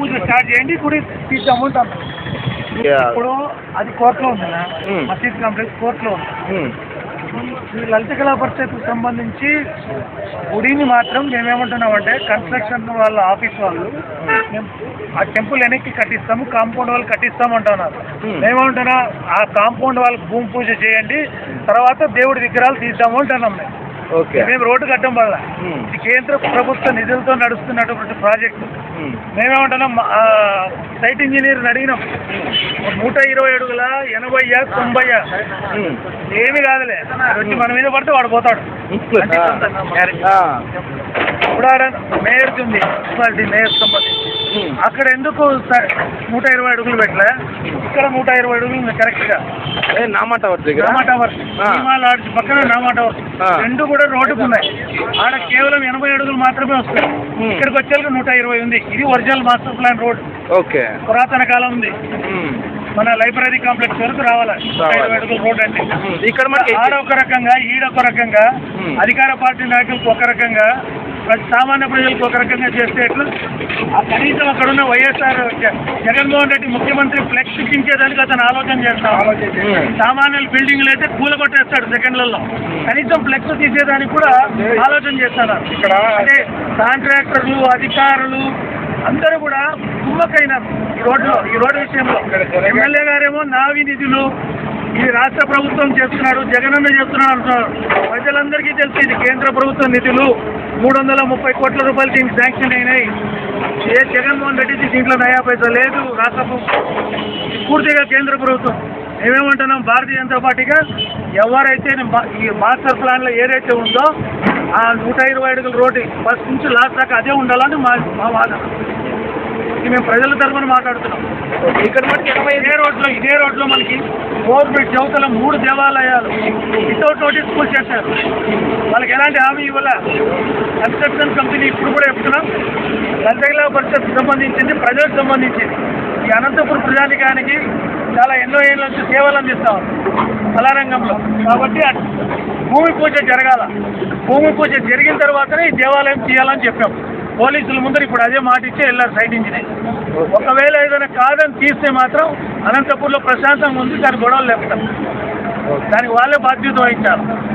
పూజ start చేయండి గుడి తీద్దాము అంటాం ఇప్పుడు అది కోర్టులో ఉంది Hmm. మసీద్ కాంప్లెక్స్ కోర్టులో ఉంది ఉమ్. ఈ లలిత కళా పరిషత్కు సంబంధించి గుడిని మాత్రం మేమేమంటున్నామంటే కన్స్ట్రక్షన్ వాళ్ళ ఆఫీస్ వాళ్ళు మేము ఆ టెంపుల్ వెనక్కి కట్టిస్తాము కాంపౌండ్ వాళ్ళు కట్టిస్తాము అంటున్నారు Hmm. మేమేమంటున్నా ఆ కాంపౌండ్ వాళ్ళకి భూమి పూజ చేయండి తర్వాత దేవుడి విగ్రహాలు తీద్దాము అంటున్నాం మేము ఓకే మేము రోడ్డు కట్టడం వల్ల Hmm. ఇది కేంద్ర ప్రభుత్వ నిధులతో నడుస్తున్నటువంటి ప్రాజెక్టు ఉమ్. మేమేమంటున్నాం ఆ, సైట్ ఇంజనీర్ని అడిగినాం నూట ఇరవై అడుగుల ఎనభై తొంభై ఉమ్. ఏమి కాదులే అది వచ్చి మన మీద పడితే వాడు పోతాడు అంటే కొంత- ఆ. ఇప్పుడు ఆడ మేయర్కి ఉంది మున్సిపాలిటీ మేయర్ సంబంధించి ఉమ్. అక్కడ ఎందుకు స- నూట ఇరవై అడుగులు పెట్టలే ఇక్కడ నూట ఇరవై అడుగులు ఉంది కరెక్ట్గా ఏ నామా టవర్ దగ్గర నామా టవర్ ఆ. సినిమా లాడ్జ్ పక్కన నామా టవర్ ఆ. రెండు కూడా రోడ్డుకు ఉన్నాయి ఆడ కేవలం ఎనభై అడుగులు మాత్రమే వస్తాయి ఉమ్. ఇక్కడికి వచ్చేందుకు నూట ఇరవై ఉంది ఇది original master plan road okay పురాతన కాలం ఉంది ఉమ్. మన లైబ్రరీ కాంప్లెక్స్ వరకు రావాలి నూట ఇరవై అడుగుల రోడ్ అంటే ఉమ్. ఇక్కడ మనకి ఆడ ఒక రకంగా ఈడ ఒక రకంగా ఉమ్. అధికార పార్టీ నాయకులకు ఒక రకంగా ప్రతి సామాన్య ప్రజలకు ఒక రకంగా చేస్తే ఎట్లా ఆ కనీసం అక్కడ ఉన్న వైఎస్ఆర్ జ- జగన్మోహన్ రెడ్డి ముఖ్యమంత్రి ఫ్లెక్స్ ఇచ్చేదానికి అతను ఆలోచన చేస్తాడు ఉమ్. సామాన్యుల బిల్డింగ్లు అయితే కూల కొట్టేస్తాడు సెకండ్లలో కనీసం ఫ్లెక్స్ తీసేదానికి కూడా ఆలోచన చేస్తాడు ఇక్కడ అంటే కాంట్రాక్టర్లు అధికారులు అందరూ కూడా కుమ్మకైనారు ఈ రోడ్లో ఈ రోడ్డు విషయంలో ఎమ్మెల్యే గారేమో నావి నిధులు ఇది రాష్ట్ర ప్రభుత్వం చేస్తున్నాడు జగనన్న చేస్తున్నాడు అంటున్నారు ప్రజలందరికీ తెలుసు ఇది కేంద్ర ప్రభుత్వ నిధులు మూడు వందల ముప్పై కోట్ల రూపాయలు దీనికి శాంక్షన్ అయినాయి ఏ జగన్మోహన్ రెడ్డికి దీంట్లో నయా పైసా లేదు రాష్ట్ర ప్రభుత్వం ఇది పూర్తిగా కేంద్ర ప్రభుత్వం మేమేమంటున్నాం భారతీయ జనతా పార్టీగా ఎవరైతే మా- ఈ మాస్టర్ ప్లాన్లో ఏదైతే ఉందో ఆ నూట ఇరవై అడుగుల రోడ్డు ఫస్ట్ నుంచి లాస్ట్ దాకా అదే ఉండాలని మా మా వాదన ఇది మేము ప్రజల తరఫున మాట్లాడుతున్నాం ఇక్కడ మనకి ఎనభై ఇదే రోడ్లో ఇదే రోడ్లో మనకి ఓవర్ బ్రిడ్జ్ అవతల మూడు దేవాలయాలు వితౌట్ నోటీస్ పూల్ చేశారు వాళ్ళకి ఎలాంటి హామీ ఇవ్వాల కన్స్ట్రక్షన్ కంపెనీ ఇప్పుడు కూడా చెప్తున్నాం లంచగిలా పరిషత్ సంబంధించింది ప్రజలకు సంబంధించింది ఈ అనంతపురం ప్రజానికానికి చాలా ఎన్నో ఏళ్ళ నుంచి సేవలు అందిస్తాం కళారంగంలో కాబట్టి అట్- భూమి పూజ జరగాల భూమి పూజ జరిగిన తర్వాతనే ఈ దేవాలయం తీయాలని చెప్పాం పోలీసుల ముందర ఇప్పుడు అదే మాట ఇచ్చే వెళ్ళారు సైట్ ఇంజనీర్ ఒకవేళ ఏదైనా కాదని తీస్తే మాత్రం అనంతపూర్లో ప్రశాంతంగా ఉంది దాని గొడవలు లేపుతాం దానికి వాళ్ళే బాధ్యత వహించారు